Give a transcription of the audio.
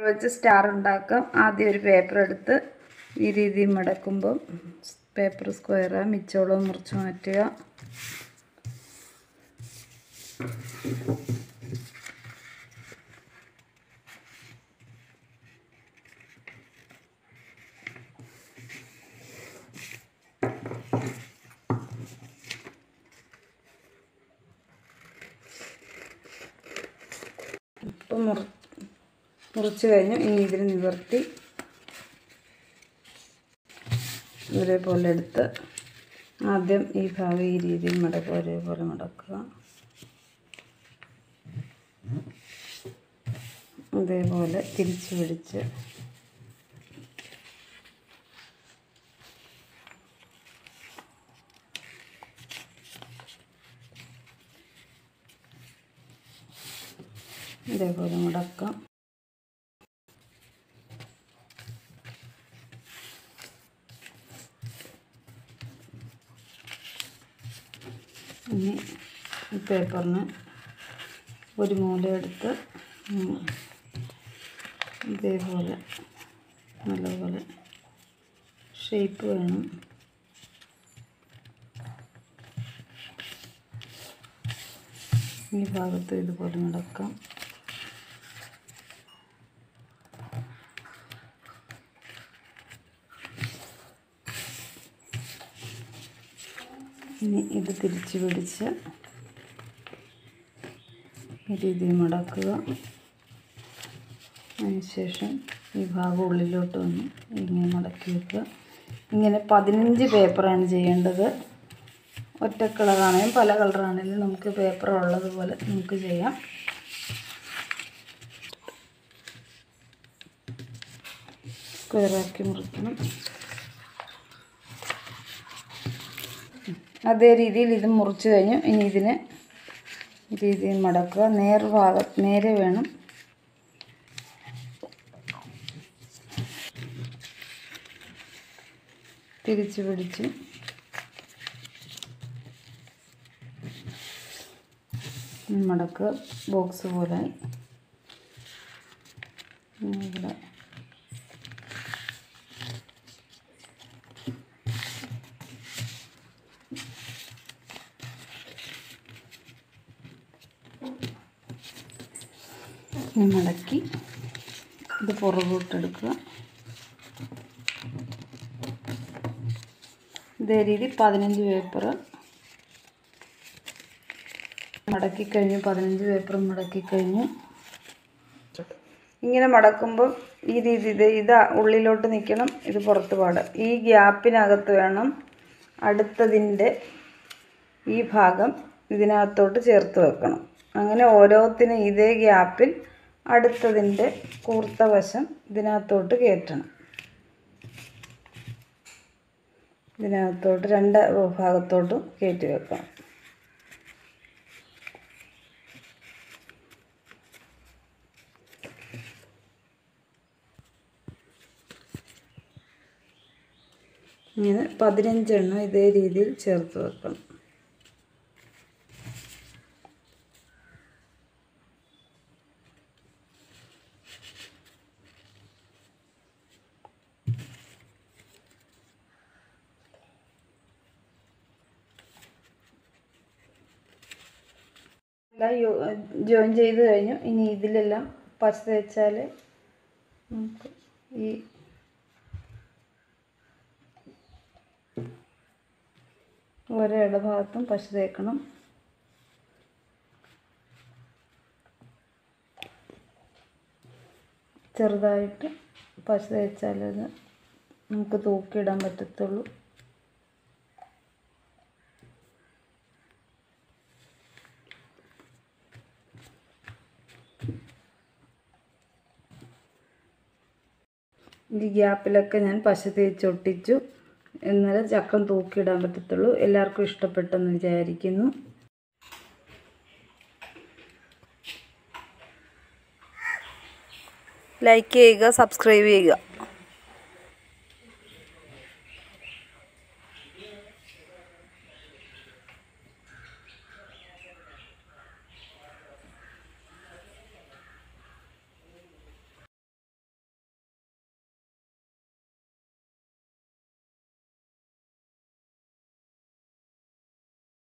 വെച്ച് സ്റ്റാർ ഉണ്ടാക്കാം ആദ്യം ഒരു പേപ്പർ എടുത്ത് ഈ രീതിയിൽ മടക്കുമ്പോൾ പേപ്പർ സ്ക്വയർ മിച്ചോളം മുറിച്ച് മാറ്റുക ഇപ്പം മുറി മുറിച്ച് കഴിഞ്ഞു ഇനി ഇതിന് നിവർത്തി ഇതേപോലെ എടുത്ത് ആദ്യം ഈ ഭാഗം ഈ രീതിയിൽ മടക്കുക ഒരേപോലെ മടക്കുക അതേപോലെ തിരിച്ച് പിടിച്ച് ഇതേപോലെ മുടക്കാം ഇനി ഈ പേപ്പറിന് ഒരു മൂല എടുത്ത് ഉം, ഇതേപോലെ നല്ലപോലെ ഷേപ്പ് വേണം ഈ ഭാഗത്ത് ഇതുപോലെ നടക്കാം ഇനി ഇത് തിരിച്ച് പിടിച്ച് ഈ രീതിയിൽ മടക്കുക അതിനുശേഷം ഈ ഭാഗം ഉള്ളിലോട്ട് വന്ന് ഇങ്ങനെ മടക്കി വെക്കുക ഇങ്ങനെ പതിനഞ്ച് പേപ്പറാണ് ചെയ്യേണ്ടത് ഒറ്റ കളറാണെങ്കിലും പല കളറാണെങ്കിലും നമുക്ക് പേപ്പർ ഉള്ളതുപോലെ നമുക്ക് ചെയ്യാം സ്ക്വയറാക്കി മുറിക്കണം അതേ രീതിയിൽ ഇത് മുറിച്ച് കഴിഞ്ഞു ഇനി ഇതിന് ഈ രീതിയിൽ മടക്കുക നേർഭാഗം നേരെ വേണം തിരിച്ച് പിടിച്ച് മടക്കുക ബോക്സ് പോലെ ഇനി ഇവിടെ ഇനി മടക്കി ഇത് പുറകോട്ടെടുക്കുക ഇതേ രീതി പതിനഞ്ച് പേപ്പർ മടക്കി കഴിഞ്ഞു പതിനഞ്ച് പേപ്പർ മടക്കി കഴിഞ്ഞു ഇങ്ങനെ മടക്കുമ്പോൾ ഈ രീതി ഇത് ഇത് ഉള്ളിലോട്ട് നിൽക്കണം ഇത് പുറത്ത് പാടും ഈ ഗ്യാപ്പിനകത്ത് വേണം അടുത്തതിൻ്റെ ഈ ഭാഗം ഇതിനകത്തോട്ട് ചേർത്ത് വെക്കണം അങ്ങനെ ഓരോത്തിനും ഇതേ ഗ്യാപ്പിൽ അടുത്തതിൻ്റെ കൂർത്ത വശം ഇതിനകത്തോട്ട് കയറ്റണം ഇതിനകത്തോട്ട് രണ്ട് ഭാഗത്തോട്ടും കയറ്റി വെക്കണം ഇങ്ങനെ പതിനഞ്ചെണ്ണം ഇതേ രീതിയിൽ ചേർത്ത് വെക്കണം എല്ലാം ജോയിൻ ചെയ്ത് കഴിഞ്ഞു ഇനി ഇതിലെല്ലാം പച്ച തേച്ചാൽ നമുക്ക് ഈ ഓരോ ഇടഭാഗത്തും പശ തേക്കണം ചെറുതായിട്ട് പശ തേച്ചാലത് നമുക്ക് തൂക്കിയിടാൻ പറ്റത്തുള്ളൂ ഈ ഗ്യാപ്പിലൊക്കെ ഞാൻ പശ തേച്ചൊട്ടിച്ചു എന്നാലേ ചക്രം തൂക്കിയിടാൻ പറ്റത്തുള്ളൂ എല്ലാവർക്കും ഇഷ്ടപ്പെട്ടെന്ന് വിചാരിക്കുന്നു ലൈക്ക് ചെയ്യുക സബ്സ്ക്രൈബ് ചെയ്യുക